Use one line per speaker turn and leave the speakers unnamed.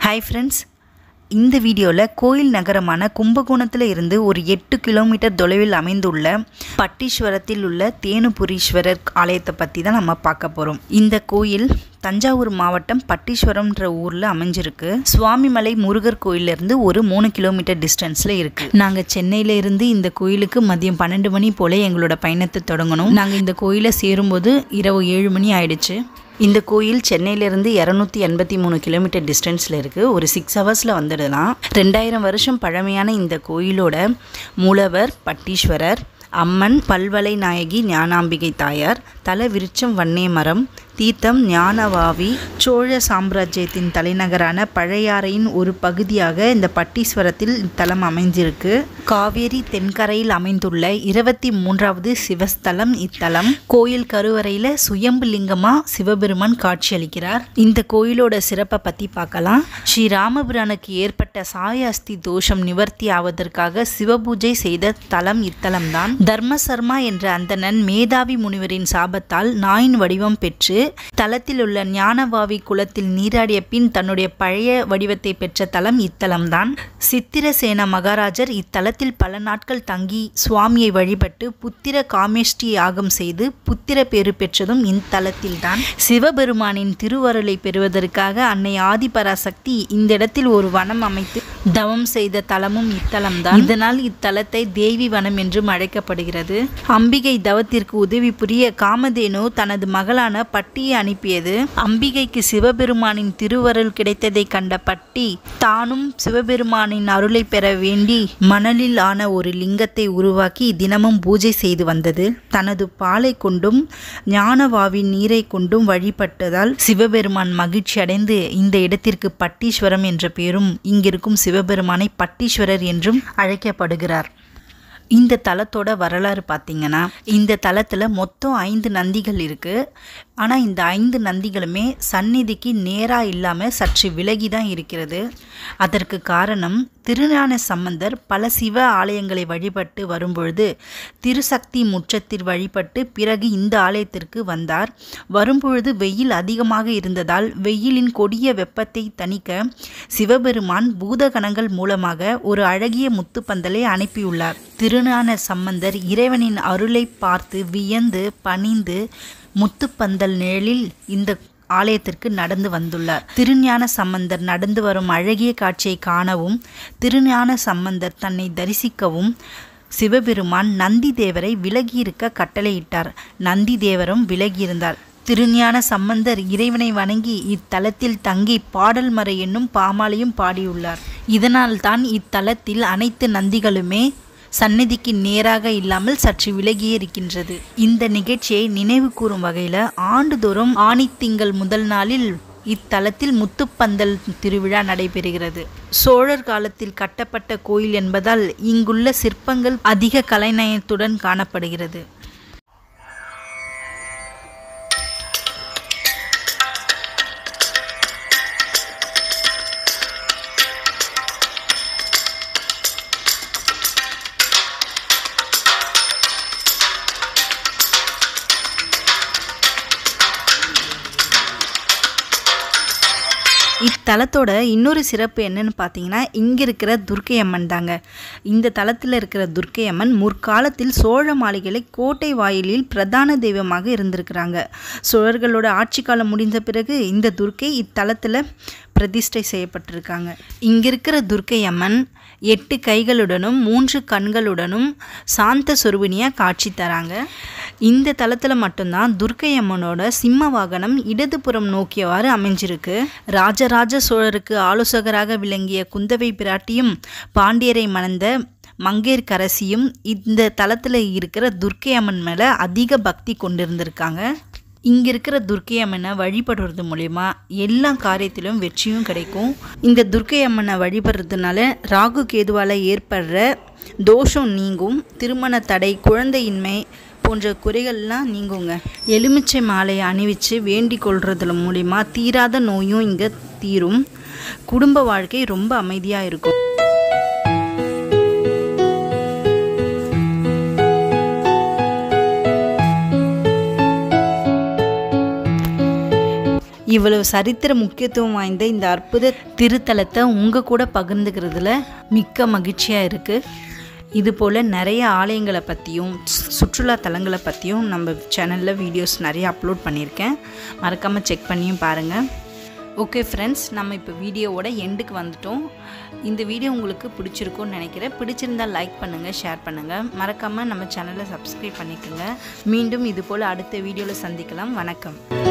hi friends இந்த வீடியோவில் கோயில் நகரமான கும்பகோணத்தில் இருந்து ஒரு எட்டு கிலோமீட்டர் தொலைவில் அமைந்துள்ள பட்டீஸ்வரத்தில் உள்ள தேனுபுரீஸ்வரர் ஆலயத்தை பற்றி தான் நம்ம பார்க்க போகிறோம் இந்த கோயில் தஞ்சாவூர் மாவட்டம் பட்டீஸ்வரம்ன்ற ஊரில் அமைஞ்சிருக்கு சுவாமிமலை முருகர் கோயிலிருந்து ஒரு மூணு கிலோமீட்டர் டிஸ்டன்ஸில் இருக்குது நாங்கள் சென்னையில இருந்து இந்த கோயிலுக்கு மதியம் பன்னெண்டு மணி போல் எங்களோட பயணத்தை தொடங்கணும் நாங்கள் இந்த கோயிலை சேரும்போது இரவு ஏழு மணி ஆயிடுச்சு இந்த கோயில் சென்னையிலேருந்து இரநூத்தி எண்பத்தி மூணு கிலோமீட்டர் டிஸ்டன்ஸில் இருக்குது ஒரு சிக்ஸ் ஹவர்ஸில் வந்துடலாம் ரெண்டாயிரம் வருஷம் பழமையான இந்த கோயிலோட மூலவர் பட்டீஸ்வரர் அம்மன் பல்வலை நாயகி ஞானாம்பிகை தாயார் தல விருட்சம் வன்னே மரம் தீர்த்தம் ஞானவாவி சோழ சாம்ராஜ்யத்தின் தலைநகரான பழையாறையின் ஒரு பகுதியாக இந்த பட்டீஸ்வரத்தில் இத்தலம் அமைஞ்சிருக்கு காவேரி தென்கரையில் அமைந்துள்ள இருபத்தி மூன்றாவது சிவஸ்தலம் இத்தலம் கோயில் கருவறையில் சுயம்பு லிங்கமா சிவபெருமான் காட்சியளிக்கிறார் இந்த கோயிலோட சிறப்பை பற்றி பார்க்கலாம் ஸ்ரீ ராமபிரானுக்கு ஏற்பட்ட சாய அஸ்தி தோஷம் நிவர்த்தி ஆவதற்காக சிவபூஜை செய்த தலம் இத்தலம்தான் தர்மசர்மா என்ற அந்தணன் மேதாவி முனிவரின் சாபத்தால் நாயின் வடிவம் பெற்று தலத்தில் உள்ள ஞானவாவி குளத்தில் நீராடிய பின் தன்னுடைய பழைய வடிவத்தை பெற்ற தலம் இத்தலம்தான் சித்திரசேன மகாராஜர் இத்தலத்தில் பல நாட்கள் தங்கி சுவாமியை வழிபட்டு புத்திர காமேஷ்டி யாகம் செய்து புத்திர பேறு பெற்றதும் இத்தலத்தில்தான் சிவபெருமானின் திருவருளை பெறுவதற்காக அன்னை ஆதிபராசக்தி இந்த இடத்தில் ஒரு வனம் அமைத்து தவம் செய்த தலமும் இத்தலம்தான் இதனால் இத்தலத்தை தேவி வனம் என்றும் அழைக்கப்படுகிறது அம்பிகை தவத்திற்கு உதவி புரிய காமதேனு தனது மகளான பட்டியை அனுப்பியது அம்பிகைக்கு சிவபெருமானின் திருவருள் கிடைத்ததை கண்ட பட்டி தானும் சிவபெருமானின் அருளை பெற வேண்டி மணலில் ஆன ஒரு லிங்கத்தை உருவாக்கி தினமும் பூஜை செய்து வந்தது தனது பாலை கொண்டும் ஞானவாவின் நீரை கொண்டும் வழிபட்டதால் சிவபெருமான் மகிழ்ச்சி அடைந்து இந்த இடத்திற்கு பட்டீஸ்வரம் என்ற பெயரும் இங்கிருக்கும் சிவபெருமானை பட்டீஸ்வரர் என்றும் அழைக்கப்படுகிறார் இந்த தலத்தோட வரலாறு பார்த்தீங்கன்னா இந்த தலத்தில் மொத்தம் ஐந்து நந்திகள் இருக்குது ஆனால் இந்த ஐந்து நந்திகளுமே சந்நிதிக்கு நேராக இல்லாமல் சற்று விலகி தான் இருக்கிறது அதற்கு காரணம் திருஞான சம்பந்தர் பல சிவ ஆலயங்களை வழிபட்டு வரும்பொழுது திருசக்தி முற்றத்தில் வழிபட்டு பிறகு இந்த ஆலயத்திற்கு வந்தார் வரும்பொழுது வெயில் அதிகமாக இருந்ததால் வெயிலின் கொடிய வெப்பத்தை தணிக்க சிவபெருமான் பூதகணங்கள் மூலமாக ஒரு அழகிய முத்துப்பந்தலை அனுப்பியுள்ளார் திருஞான சம்பந்தர் இறைவனின் அருளை பார்த்து வியந்து பணிந்து முத்துப்பந்தல் நிழலில் இந்த ஆலயத்திற்கு நடந்து வந்துள்ளார் திருஞான சம்பந்தர் நடந்து வரும் அழகிய காட்சியை காணவும் திருஞான சம்பந்தர் தன்னை தரிசிக்கவும் சிவபெருமான் நந்தி தேவரை விலகியிருக்க கட்டளையிட்டார் நந்தி தேவரும் விலகியிருந்தார் திருஞான சம்பந்தர் இறைவனை வணங்கி இத்தலத்தில் தங்கி பாடல் மறை என்னும் பாமாலையும் பாடியுள்ளார் இதனால்தான் இத்தலத்தில் அனைத்து நந்திகளுமே சந்நிதிக்கு நேராக இல்லாமல் சற்று விலகியே இருக்கின்றது இந்த நிகழ்ச்சியை நினைவு கூறும் வகையில் ஆண்டுதோறும் ஆணித்திங்கள் முதல் நாளில் இத்தலத்தில் முத்துப்பந்தல் திருவிழா நடைபெறுகிறது சோழர் காலத்தில் கட்டப்பட்ட கோயில் என்பதால் இங்குள்ள சிற்பங்கள் அதிக கலைநயத்துடன் காணப்படுகிறது இத்தலத்தோட இன்னொரு சிறப்பு என்னன்னு பார்த்தீங்கன்னா இங்கே இருக்கிற துர்க்கை அம்மன் தாங்க இந்த தலத்தில் இருக்கிற துர்க்கை அம்மன் முற்காலத்தில் சோழ மாளிகளை கோட்டை வாயிலில் பிரதான தெய்வமாக இருந்திருக்கிறாங்க சோழர்களோட ஆட்சி காலம் முடிந்த பிறகு இந்த துர்க்கை இத்தலத்தில் பிரதிஷ்டை செய்யப்பட்டிருக்காங்க இங்கே இருக்கிற துர்க்கை அம்மன் எட்டு கைகளுடனும் மூன்று கண்களுடனும் சாந்த சொருபினியாக காட்சி தராங்க இந்த தளத்தில் மட்டும்தான் துர்க்கை அம்மனோட சிம்ம வாகனம் இடதுபுறம் நோக்கியவாறு அமைஞ்சிருக்கு ராஜராஜ சோழருக்கு ஆலோசகராக விளங்கிய குந்தவை பிராட்டியும் பாண்டியரை மணந்த மங்கையர்கரசியும் இந்த தளத்தில் இருக்கிற துர்க்கை அம்மன் மேலே அதிக பக்தி கொண்டிருந்திருக்காங்க இங்கே இருக்கிற துர்க்கை அம்மனை வழிபடுறது மூலயமா எல்லா காரியத்திலும் வெற்றியும் கிடைக்கும் இந்த துர்க்கை அம்மனை வழிபடுறதுனால ராகு கேதுவால் ஏற்படுற தோஷம் நீங்கும் திருமண தடை குழந்தையின்மை போன்ற குறைகள்லாம் நீங்குங்க எலுமிச்சை மாலையை அணிவிச்சு வேண்டிக் கொள்றதுல மூலிமா தீராத நோயும் இங்கே தீரும் குடும்ப வாழ்க்கை ரொம்ப அமைதியாக இருக்கும் இவ்வளவு சரித்திர முக்கியத்துவம் வாய்ந்த இந்த அற்புத திருத்தலத்தை உங்கள் கூட பகிர்ந்துக்கிறதுல மிக்க மகிழ்ச்சியாக இருக்குது இது போல் நிறைய ஆலயங்களை பற்றியும் சுற்றுலா தலங்களை பற்றியும் நம்ம சேனலில் வீடியோஸ் நிறைய அப்லோட் பண்ணியிருக்கேன் மறக்காமல் செக் பண்ணியும் பாருங்கள் ஓகே ஃப்ரெண்ட்ஸ் நம்ம இப்போ வீடியோவோட எண்டுக்கு வந்துட்டோம் இந்த வீடியோ உங்களுக்கு பிடிச்சிருக்கும்னு நினைக்கிறேன் பிடிச்சிருந்தால் லைக் பண்ணுங்கள் ஷேர் பண்ணுங்கள் மறக்காமல் நம்ம சேனலை சப்ஸ்கிரைப் பண்ணிக்கோங்க மீண்டும் இது போல் அடுத்த வீடியோவில் சந்திக்கலாம் வணக்கம்